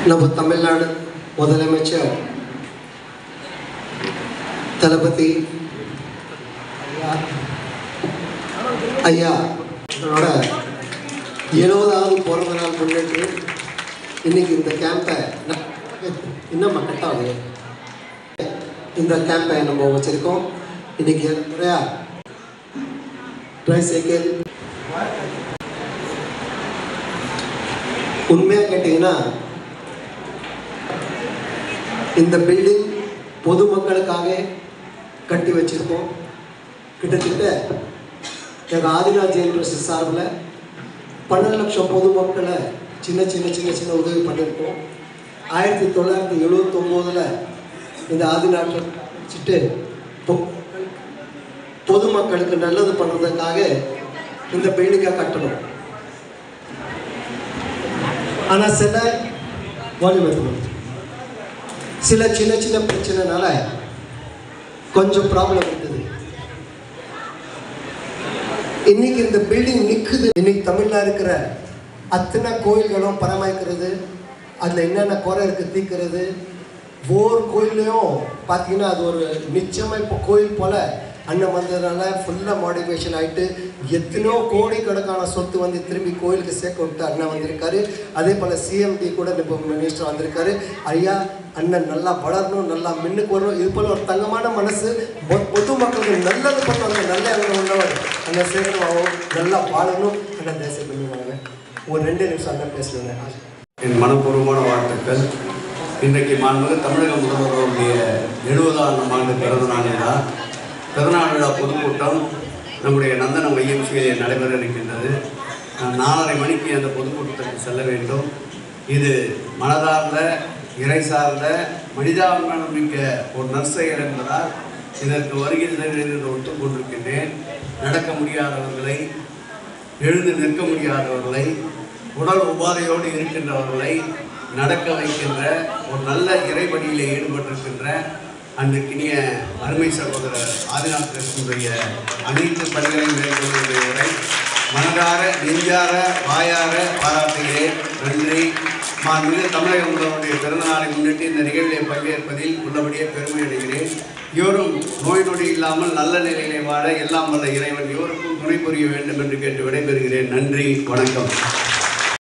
நம்ம தமிழ்நாடு முதலமைச்சர் தளபதி ஐயா ஐயா அவரோட எழுபதாவது பிறந்த நாள் முன்னிட்டு இன்னைக்கு இந்த கேம்பை இன்னும் கட் ஆகுது இந்த கேம்பை நம்ம வச்சுருக்கோம் இன்னைக்கு நிறையா ட்ரை சைக்கிள் உண்மையாக கேட்டிங்கன்னா இந்த பில்டிங் பொதுமக்களுக்காக கட்டி வச்சிருக்கோம் கிட்டத்தட்ட எங்கள் ஆதிராஜ் யூனிவர்சிட்டி சார்பில் பன்னெண்டு லட்சம் பொதுமக்களை சின்ன சின்ன சின்ன சின்ன உதவி பண்ணியிருக்கோம் ஆயிரத்தி தொள்ளாயிரத்தி எழுவத்தொம்போதில் இந்த ஆதிநாட்டில் வச்சுட்டு பொ- பொதுமக்களுக்கு நல்லது பண்ணுறதுக்காக இந்த பில்டிங்கை கட்டணும் ஆனால் சில வால்யூம் எடுக்கணும் சில சின்ன சின்ன பிரச்சனைனால கொஞ்சம் ப்ராப்ளம் இருக்குது இன்னைக்கு இந்த பில்டிங் நிற்குது இன்னைக்கு தமிழ்ல இருக்கிற அத்தனை கோயில்களும் பராமரிக்கிறது அதில் என்னென்ன குறை இருக்குது தீர்க்கிறது ஒவ்வொரு கோயில்லையும் பார்த்தீங்கன்னா அது ஒரு நிச்சயமாக இப்போ கோயில் போல் அண்ணன் வந்ததுனால ஃபுல்லாக மாடிஃபிகேஷன் ஆகிட்டு எத்தனையோ கோடிக்கணக்கான சொத்து வந்து திரும்பி கோயிலுக்கு சேர்க்க விட்டு அண்ணன் வந்திருக்காரு அதே போல் சிஎம்டி கூட இப்போ மினிஸ்டர் வந்திருக்காரு ஐயா அண்ணன் நல்லா வளரணும் நல்லா மின்னுக்கு வரணும் இது போல் ஒரு தங்கமான மனசு பொ- பொதுமக்களுக்கு நல்லது பண்ணுவாங்க நல்ல எண்ணம் உள்ளவர் அண்ணன் சேகரமாகவும் நல்லா வாழணும் அண்ணன் தேசிய பண்ணுவாங்க ஒரு ரெண்டு நிமிஷம் அண்ணன் பேசுவாங்க என் மனப்பூர்வமான வாழ்த்துக்கள் இன்றைக்கு மாண்புமிகு தமிழக முதல்வருடைய எழுபதாம் ஆண்டு பிறந்த நாள் விழா பிறந்தநாள் விழா பொதுக்கூட்டம் நம்முடைய நந்தனம் வைஎம்சியில் நடைபெற இருக்கின்றது நான் நாலரை மணிக்கு அந்த பொதுக்கூட்டத்திற்கு செல்ல வேண்டும் இது மனதார்ந்த இறை சார்ந்த மனிதாபிமானம் மிக்க ஒரு நற்செயல் என்பதால் இதற்கு வருகை தருகிறேன் என்று ஒத்துக்கொண்டிருக்கின்றேன் நடக்க முடியாதவர்களை எழுந்து நிற்க முடியாதவர்களை உடல் உபாதையோடு இருக்கின்றவர்களை நடக்க வைக்கின்ற ஒரு நல்ல இறைவழியிலே ஈடுபட்டிருக்கின்ற அன்றைக்கினிய அருமை சகோதரர் ஆதிநாத் கிருஷ்ணனுடைய அனைத்து பணிகளையும் மேற்கொள்வதை மனதார நெஞ்சார வாயார பாராட்டுகிறேன் நன்றி மாண்புமிகு தமிழக முதல்வருடைய பிறந்த நாளை முன்னிட்டு இந்த நிகழ்வில் பங்கேற்பதில் உள்ளபடியே பெருமை அடைகிறேன் இவரும் நோய் நொடி இல்லாமல் நல்ல நிலையிலே வாழ எல்லாம் வல்ல இறைவன் இவருக்கும் துணை புரிய வேண்டும் என்று கேட்டு விடைபெறுகிறேன் நன்றி வணக்கம்